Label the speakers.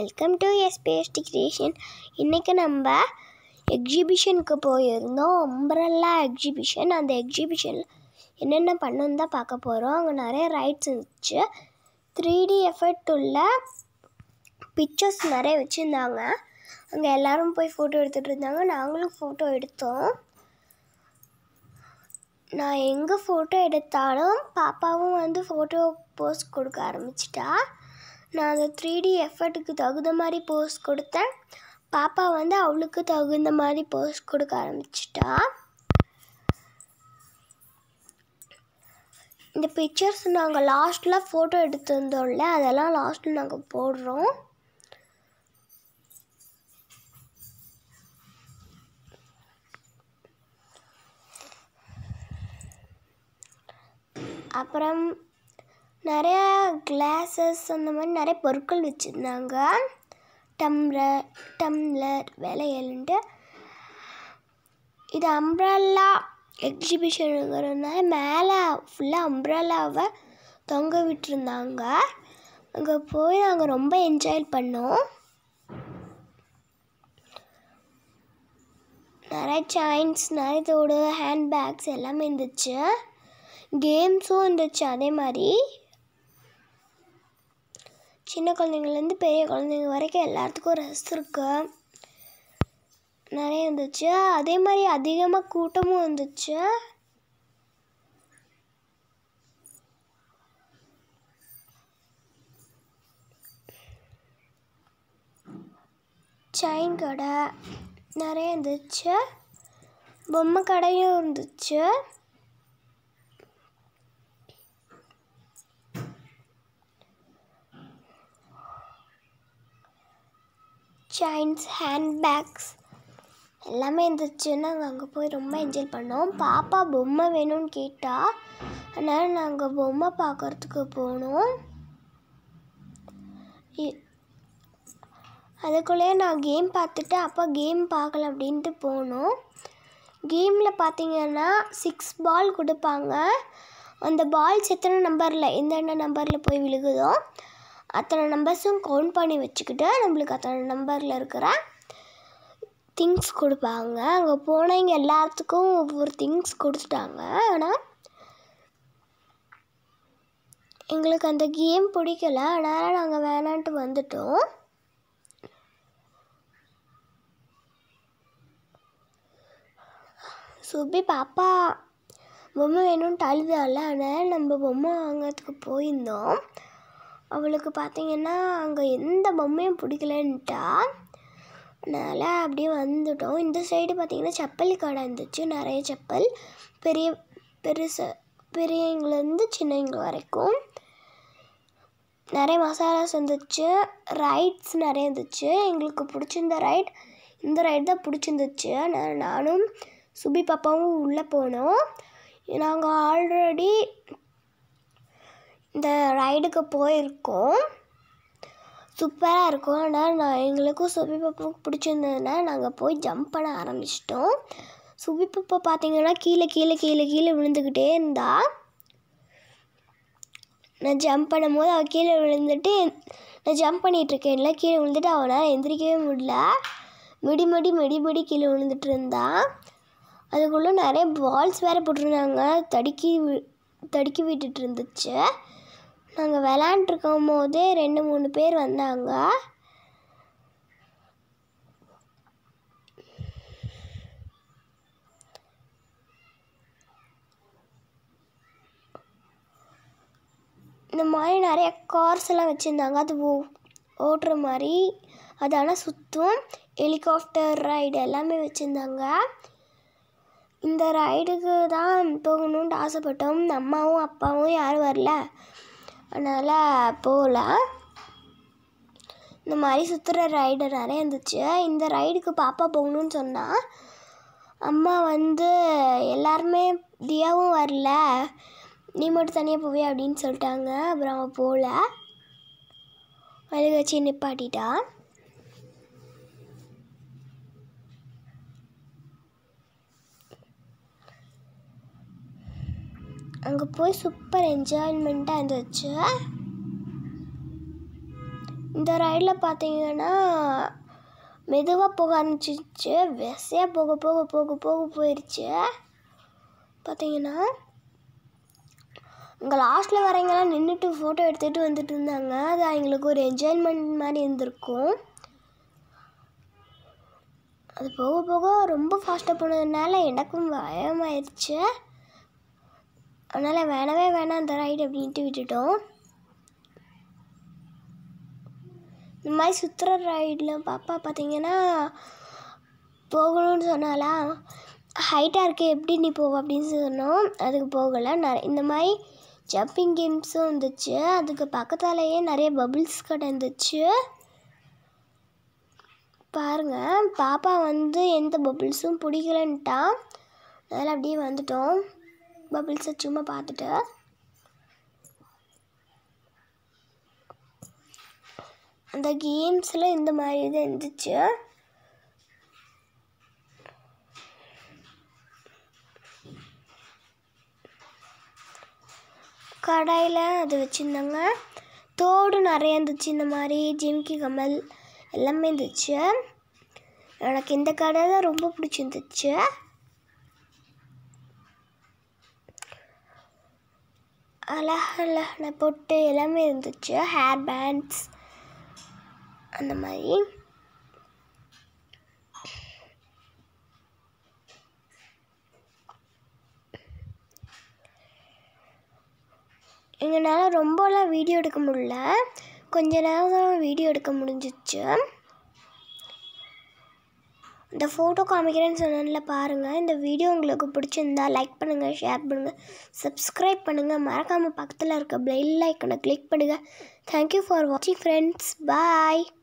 Speaker 1: welcome to SPST creation இன்றைக்கி நம்ம எக்ஸிபிஷனுக்கு போயிருந்தோம் அம்பரல்லா எக்ஸிபிஷன் அந்த எக்ஸிபிஷனில் என்னென்ன பண்ணணுன்னு தான் பார்க்க போகிறோம் அங்கே நிறைய ரைட்ஸ் இருந்துச்சு த்ரீ டி எஃபெக்ட் உள்ள பிக்சர்ஸ் நிறைய வச்சுருந்தாங்க அங்கே எல்லாரும் போய் ஃபோட்டோ எடுத்துகிட்டு இருந்தாங்க நாங்களும் ஃபோட்டோ எடுத்தோம் நான் எங்கே ஃபோட்டோ எடுத்தாலும் பாப்பாவும் வந்து ஃபோட்டோ போஸ் கொடுக்க ஆரம்பிச்சிட்டா நான் அந்த த்ரீ டி எஃபர்ட்டுக்கு தகுந்த மாதிரி போஸ் கொடுத்தேன் பாப்பா வந்து அவளுக்கு தகுந்த மாதிரி போஸ் கொடுக்க ஆரம்பிச்சிட்டா இந்த பிக்சர்ஸ் நாங்கள் லாஸ்ட்டில் ஃபோட்டோ எடுத்திருந்தோம்ல அதெல்லாம் லாஸ்ட்டில் நாங்கள் போடுறோம் அப்புறம் நிறையா கிளாஸஸ் அந்த மாதிரி நிறைய பொருட்கள் வச்சுருந்தாங்க டம்ளர் டம்ளர் விலையல்ன்ட்டு இது அம்ப்ரல்லா எக்ஸிபிஷனுங்கிறதுனால மேலே ஃபுல்லாக அம்ப்ரல்லாவை தொங்க விட்டுருந்தாங்க அங்கே போய் நாங்கள் ரொம்ப என்ஜாய் பண்ணோம் நிறைய செயின்ஸ் நிறைய தோடு ஹேண்ட்பேக்ஸ் எல்லாமே இருந்துச்சு கேம்ஸும் இருந்துச்சு அதே மாதிரி சின்ன குழந்தைங்கள்லேருந்து பெரிய குழந்தைங்க வரைக்கும் எல்லாத்துக்கும் ரஸ் இருக்கு நிறைய இருந்துச்சு அதே மாதிரி அதிகமாக கூட்டமும் இருந்துச்சு செயின் கடை நிறைய இருந்துச்சு பொம்மை கடையும் இருந்துச்சு செயின்ஸ் ஹேண்ட்பேக்ஸ் எல்லாமே இருந்துச்சு நாங்கள் அங்கே போய் ரொம்ப என்ஜாய் பண்ணோம் பாப்பா பொம்மை வேணும்னு கேட்டா அதனால் நாங்கள் பொம்மை பார்க்குறதுக்கு போனோம் இ- அதுக்குள்ளேயே நான் கேம் பார்த்துட்டு அப்பா கேம் பார்க்கல அப்படின்ட்டு போனோம் கேமில் பார்த்தீங்கன்னா சிக்ஸ் பால் கொடுப்பாங்க அந்த பால்ஸ் எத்தனை நம்பரில் எந்தெந்த நம்பரில் போய் விழுகுதோ அத்தனை நம்பர்ஸும் கவுண்ட் பண்ணி வச்சுக்கிட்டு நம்மளுக்கு அத்தனை நம்பரில் இருக்கிற திங்ஸ் கொடுப்பாங்க அங்கே போனவங்க எல்லாத்துக்கும் ஒவ்வொரு திங்ஸ் கொடுத்துட்டாங்க ஆனால் எங்களுக்கு அந்த கேம் பிடிக்கல அதனால் நாங்கள் வேணான்ட்டு வந்துட்டோம் சுபி பாப்பா பொம்மை வேணும்ன்ட்டு அழுதால அதனால் நம்ம பொம்மை வாங்கிறதுக்கு போயிருந்தோம் அவளுக்கு பார்த்தீங்கன்னா அங்கே எந்த பொம்மையும் பிடிக்கலன்ட்டா அதனால் அப்படியே வந்துட்டோம் இந்த சைடு பார்த்தீங்கன்னா செப்பல் கடை இருந்துச்சு நிறைய செப்பல் பெரிய பெருசு பெரியவங்கலேருந்து சின்னவங்க வரைக்கும் நிறைய மசாலாஸ் இருந்துச்சு ரைட்ஸ் நிறைய இருந்துச்சு எங்களுக்கு பிடிச்சிருந்த ரைட் இந்த ரைட் தான் பிடிச்சிருந்துச்சு அதனால் நானும் சுபி பாப்பாவும் உள்ளே போனோம் நாங்கள் ஆல்ரெடி இந்த ரைடுக்கு போயிருக்கோம் சூப்பராக இருக்கும் ஆனால் நான் எங்களுக்கும் சுபி பாப்பாவுக்கு பிடிச்சிருந்ததுனால நாங்கள் போய் ஜம்ப் பண்ண ஆரம்பிச்சிட்டோம் சுபி பாப்பா பார்த்தீங்கன்னா கீழே கீழே கீழே கீழே விழுந்துக்கிட்டே இருந்தா நான் ஜம்ப் பண்ணும்போது அவள் கீழே விழுந்துட்டு நான் ஜம்ப் பண்ணிகிட்ருக்கேன்ல கீழே விழுந்துட்டு அவனால் எந்திரிக்கவே முடியல மிடி மிடி மிடி மிடி கீழே விழுந்துட்டு இருந்தா அதுக்குள்ளே நிறைய பால்ஸ் வேறு போட்டிருந்தாங்க தடுக்கி வி- தடுக்கி விட்டுட்டு இருந்துச்சு நாங்கள் விளாண்டுருக்கும் போதே ரெண்டு மூணு பேர் வந்தாங்க இந்த மாதிரி நிறைய கார்ஸ் எல்லாம் வச்சுருந்தாங்க அது ஓ ஓட்டுற மாதிரி அது ஆனால் சுற்றும் ஹெலிகாப்டர் ரைடு எல்லாமே வச்சுருந்தாங்க இந்த ரைடுக்கு தான் போகணுன்ட்டு ஆசைப்பட்டோம் அம்மாவும் அப்பாவும் யாரும் வரல அதனால் போகல இந்த மாதிரி சுற்றுற ரைடு நிறைய இருந்துச்சு இந்த ரைடுக்கு பாப்பா போகணுன்னு சொன்னால் அம்மா வந்து எல்லாருமே தியாவும் வரல நீ மட்டும் தனியாக போவியா அப்படின்னு சொல்லிட்டாங்க அப்புறம் அவள் போகல அழுக வச்சு நிப்பாட்டிட்டா அங்கே போய் சூப்பர் என்ஜாய்மெண்ட்டாக இருந்துச்சு இந்த ரைடில் பார்த்தீங்கன்னா மெதுவாக போக ஆரம்பிச்சிச்சு வெசையாக போக போக போக போக போயிடுச்சு பார்த்தீங்கன்னா அங்கே லாஸ்ட்டில் வரவங்கலாம் நின்றுட்டு ஃபோட்டோ எடுத்துகிட்டு வந்துட்டு இருந்தாங்க அது எங்களுக்கு ஒரு என்ஜாய்மெண்ட் மாதிரி இருந்திருக்கும் அது போக போக ரொம்ப ஃபாஸ்ட்டாக போனதுனால எனக்கும் பயமாயிருச்சு அதனால் வேணவே வேணாம் அந்த ரைடு அப்படின்ட்டு விட்டுட்டோம் இந்த மாதிரி சுற்றுற ரைடில் பாப்பா பார்த்தீங்கன்னா போகணும்னு சொன்னாலா ஹைட்டாக இருக்கு எப்படி நீ போவ அப்படின்னு சொன்னோம் அதுக்கு போகலை நிறைய இந்த மாதிரி ஜம்பிங் கேம்ஸும் இருந்துச்சு அதுக்கு பக்கத்தாலேயே நிறைய பபிள்ஸ் கடை இருந்துச்சு பாருங்க பாப்பா வந்து எந்த பபிள்ஸும் பிடிக்கலன்ட்டா அதனால் அப்படியே வந்துட்டோம் பபிள்ஸை சும்மா பார்த்துட்டு அந்த கேம்ஸில் இந்த மாதிரி இது இருந்துச்சு கடையில் அது வச்சுருந்தாங்க தோடு நிறைய இருந்துச்சு இந்த மாதிரி ஜிம்கி கமல் எல்லாமே இருந்துச்சு எனக்கு இந்த கடை தான் ரொம்ப பிடிச்சிருந்துச்சு அழகழகான பொட்டு எல்லாமே இருந்துச்சு ஹேர் பேண்ட்ஸ் அந்த மாதிரி எங்களால் ரொம்பலாம் வீடியோ எடுக்க முடியல கொஞ்ச நேரம் தான் வீடியோ எடுக்க முடிஞ்சிச்சு இந்த ஃபோட்டோ காமிக்கிறேன்னு சொன்னேன்ல பாருங்கள் இந்த வீடியோ உங்களுக்கு பிடிச்சிருந்தா லைக் பண்ணுங்கள் ஷேர் பண்ணுங்கள் சப்ஸ்கிரைப் பண்ணுங்கள் மறக்காமல் பக்கத்தில் இருக்க பெல் ஐக்கனை கிளிக் பண்ணுங்கள் தேங்க்யூ ஃபார் வாட்சிங் ஃப்ரெண்ட்ஸ் பாய்